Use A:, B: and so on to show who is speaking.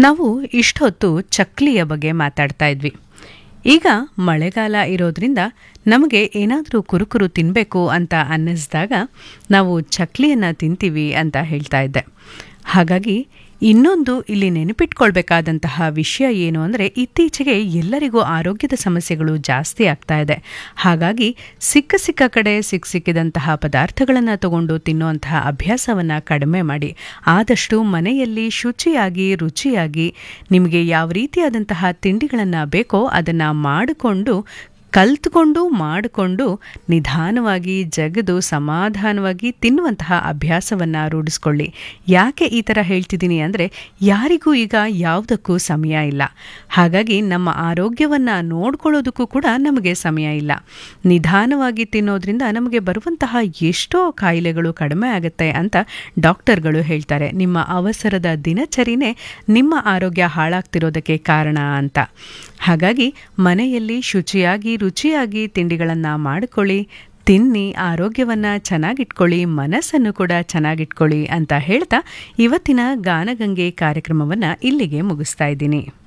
A: ನಾವು ಇಷ್ಟೊತ್ತು ಚಕ್ಲಿಯ ಬಗ್ಗೆ ಮಾತಾಡ್ತಾ ಇದ್ವಿ ಈಗ ಮಳೆಗಾಲ ಇರೋದ್ರಿಂದ ನಮಗೆ ಏನಾದರೂ ಕುರುಕುರು ತಿನ್ನಬೇಕು ಅಂತ ಅನ್ನಿಸಿದಾಗ ನಾವು ಚಕ್ಲಿಯನ್ನು ತಿಂತೀವಿ ಅಂತ ಹೇಳ್ತಾ ಇದ್ದೆ ಹಾಗಾಗಿ ಇನ್ನೊಂದು ಇಲ್ಲಿ ನೆನಪಿಟ್ಕೊಳ್ಬೇಕಾದಂತಹ ವಿಷಯ ಏನು ಅಂದರೆ ಇತ್ತೀಚೆಗೆ ಎಲ್ಲರಿಗೂ ಆರೋಗ್ಯದ ಸಮಸ್ಯೆಗಳು ಜಾಸ್ತಿ ಆಗ್ತಾ ಇದೆ ಹಾಗಾಗಿ ಸಿಕ್ಕ ಸಿಕ್ಕ ಕಡೆ ಸಿಕ್ಕ ಸಿಕ್ಕಿದಂತಹ ಪದಾರ್ಥಗಳನ್ನು ತಗೊಂಡು ತಿನ್ನುವಂತಹ ಅಭ್ಯಾಸವನ್ನು ಕಡಿಮೆ ಮಾಡಿ ಆದಷ್ಟು ಮನೆಯಲ್ಲಿ ಶುಚಿಯಾಗಿ ರುಚಿಯಾಗಿ ನಿಮಗೆ ಯಾವ ರೀತಿಯಾದಂತಹ ತಿಂಡಿಗಳನ್ನು ಬೇಕೋ ಅದನ್ನು ಮಾಡಿಕೊಂಡು ಕಲ್ತ್ಕೊಂಡು ಮಾಡಿಕೊಂಡು ನಿಧಾನವಾಗಿ ಜಗದು ಸಮಾಧಾನವಾಗಿ ತಿನ್ನುವಂತಹ ಅಭ್ಯಾಸವನ್ನು ರೂಢಿಸ್ಕೊಳ್ಳಿ ಯಾಕೆ ಈ ಥರ ಹೇಳ್ತಿದ್ದೀನಿ ಅಂದರೆ ಯಾರಿಗೂ ಈಗ ಯಾವುದಕ್ಕೂ ಸಮಯ ಇಲ್ಲ ಹಾಗಾಗಿ ನಮ್ಮ ಆರೋಗ್ಯವನ್ನು ನೋಡ್ಕೊಳ್ಳೋದಕ್ಕೂ ಕೂಡ ನಮಗೆ ಸಮಯ ಇಲ್ಲ ನಿಧಾನವಾಗಿ ತಿನ್ನೋದ್ರಿಂದ ನಮಗೆ ಬರುವಂತಹ ಎಷ್ಟೋ ಕಾಯಿಲೆಗಳು ಕಡಿಮೆ ಆಗುತ್ತೆ ಅಂತ ಡಾಕ್ಟರ್ಗಳು ಹೇಳ್ತಾರೆ ನಿಮ್ಮ ಅವಸರದ ದಿನಚರಿನೇ ನಿಮ್ಮ ಆರೋಗ್ಯ ಹಾಳಾಗ್ತಿರೋದಕ್ಕೆ ಕಾರಣ ಅಂತ ಹಾಗಾಗಿ ಮನೆಯಲ್ಲಿ ಶುಚಿಯಾಗಿ ರುಚಿಯಾಗಿ ತಿಂಡಿಗಳನ್ನು ಮಾಡಿಕೊಳ್ಳಿ ತಿನ್ನಿ ಆರೋಗ್ಯವನ್ನು ಚೆನ್ನಾಗಿಟ್ಕೊಳ್ಳಿ ಮನಸ್ಸನ್ನು ಕೂಡ ಚೆನ್ನಾಗಿಟ್ಕೊಳ್ಳಿ ಅಂತ ಹೇಳ್ತಾ ಇವತ್ತಿನ ಗಾನಗಂಗೆ ಕಾರ್ಯಕ್ರಮವನ್ನು ಇಲ್ಲಿಗೆ ಮುಗಿಸ್ತಾ ಇದ್ದೀನಿ